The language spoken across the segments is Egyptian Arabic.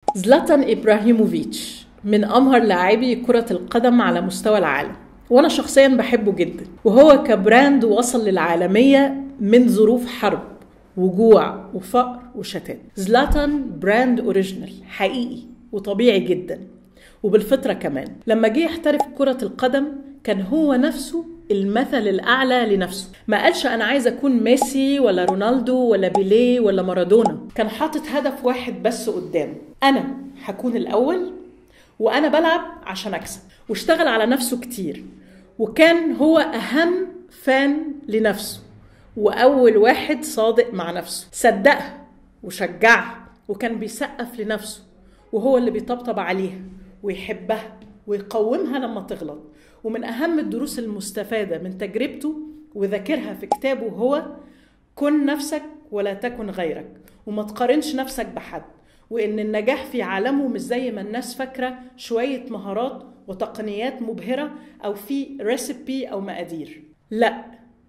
زلاتان إبراهيموفيتش من أمهر لاعبي كرة القدم على مستوى العالم وأنا شخصيا بحبه جدا وهو كبراند وصل للعالمية من ظروف حرب وجوع وفقر وشتات زلاتان براند أوريجينال حقيقي وطبيعي جدا وبالفطرة كمان لما جه يحترف كرة القدم كان هو نفسه المثل الأعلى لنفسه ما قالش أنا عايز أكون ميسي ولا رونالدو ولا بيليه ولا مارادونا كان حاطط هدف واحد بس قدامه أنا هكون الأول وأنا بلعب عشان أكسب واشتغل على نفسه كتير وكان هو أهم فان لنفسه وأول واحد صادق مع نفسه صدقها وشجعها وكان بيسقف لنفسه وهو اللي بيطبطب عليها ويحبها ويقومها لما تغلط ومن أهم الدروس المستفادة من تجربته وذاكرها في كتابه هو كن نفسك ولا تكن غيرك وما تقارنش نفسك بحد وإن النجاح في عالمه مش زي ما الناس فاكرة شوية مهارات وتقنيات مبهرة أو في ريسيبي أو مقادير لا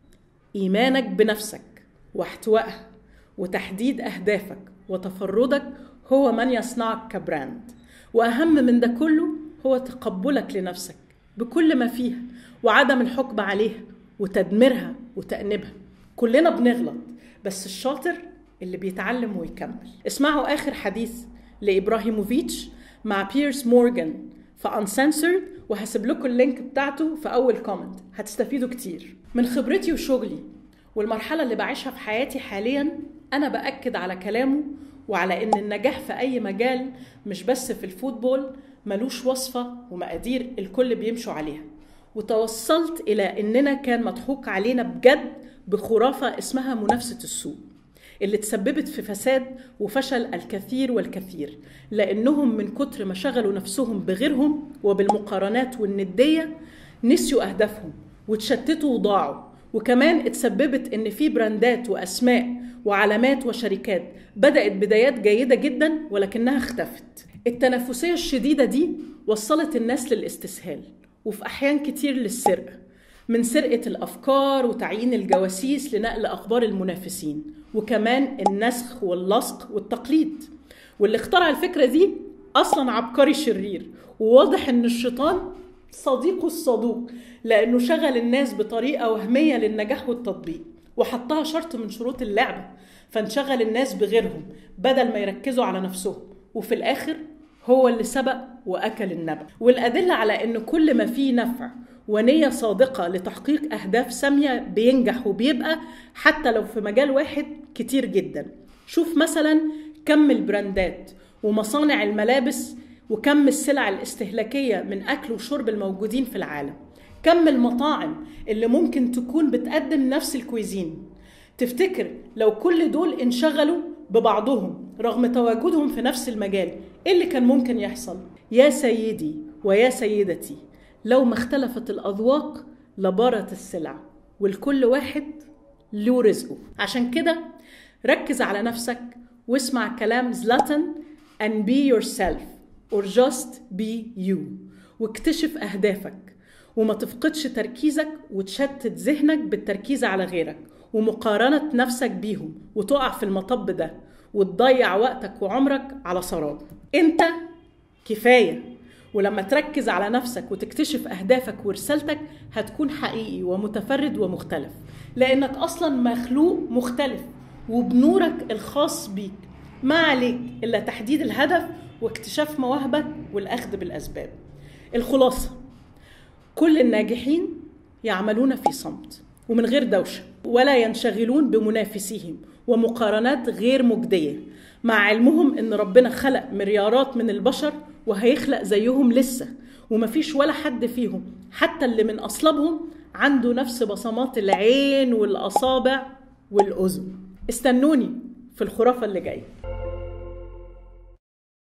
إيمانك بنفسك واحتوائها وتحديد أهدافك وتفردك هو من يصنعك كبراند وأهم من ده كله هو تقبلك لنفسك بكل ما فيها وعدم الحكم عليها وتدميرها وتأنيبها كلنا بنغلط بس الشاطر اللي بيتعلم ويكمل اسمعوا آخر حديث لإبراهيموفيتش مع بيرس مورجان في Uncensored وهسيب لكم اللينك بتاعته في أول كومنت هتستفيدوا كتير من خبرتي وشغلي والمرحلة اللي بعيشها في حياتي حاليا أنا بأكد على كلامه وعلى إن النجاح في أي مجال مش بس في الفوتبول ملوش وصفة ومقادير الكل بيمشوا عليها وتوصلت إلى إننا كان مضحوك علينا بجد بخرافة اسمها منافسة السوق اللي تسببت في فساد وفشل الكثير والكثير لأنهم من كتر ما شغلوا نفسهم بغيرهم وبالمقارنات والندية نسيوا أهدافهم وتشتتوا وضاعوا وكمان اتسببت ان في براندات واسماء وعلامات وشركات بدات بدايات جيده جدا ولكنها اختفت التنافسيه الشديده دي وصلت الناس للاستسهال وفي احيان كتير للسرقه من سرقه الافكار وتعيين الجواسيس لنقل اخبار المنافسين وكمان النسخ واللصق والتقليد واللي اخترع الفكره دي اصلا عبقري شرير وواضح ان الشيطان صديقه الصدوق لانه شغل الناس بطريقه وهميه للنجاح والتطبيق وحطها شرط من شروط اللعبه فانشغل الناس بغيرهم بدل ما يركزوا على نفسهم وفي الاخر هو اللي سبق واكل النبأ والادله على ان كل ما فيه نفع ونيه صادقه لتحقيق اهداف ساميه بينجح وبيبقى حتى لو في مجال واحد كتير جدا شوف مثلا كم البراندات ومصانع الملابس وكم السلع الاستهلاكيه من اكل وشرب الموجودين في العالم كم المطاعم اللي ممكن تكون بتقدم نفس الكويزين تفتكر لو كل دول انشغلوا ببعضهم رغم تواجدهم في نفس المجال ايه اللي كان ممكن يحصل يا سيدي ويا سيدتي لو ما اختلفت الاذواق لبارت السلع والكل واحد له رزقه عشان كده ركز على نفسك واسمع كلام زلاتان and be yourself or just be you واكتشف أهدافك وما تفقدش تركيزك وتشتت ذهنك بالتركيز على غيرك ومقارنة نفسك بيهم وتقع في المطب ده وتضيع وقتك وعمرك على سراب انت كفاية ولما تركز على نفسك وتكتشف أهدافك ورسالتك هتكون حقيقي ومتفرد ومختلف لأنك أصلا مخلوق مختلف وبنورك الخاص بيك ما عليك إلا تحديد الهدف واكتشاف مواهبك والأخذ بالأسباب الخلاصة كل الناجحين يعملون في صمت ومن غير دوشة ولا ينشغلون بمنافسيهم ومقارنات غير مجدية مع علمهم ان ربنا خلق مليارات من البشر وهيخلق زيهم لسه ومفيش ولا حد فيهم حتى اللي من أصلابهم عنده نفس بصمات العين والأصابع والأذن استنوني في الخرافة اللي جايه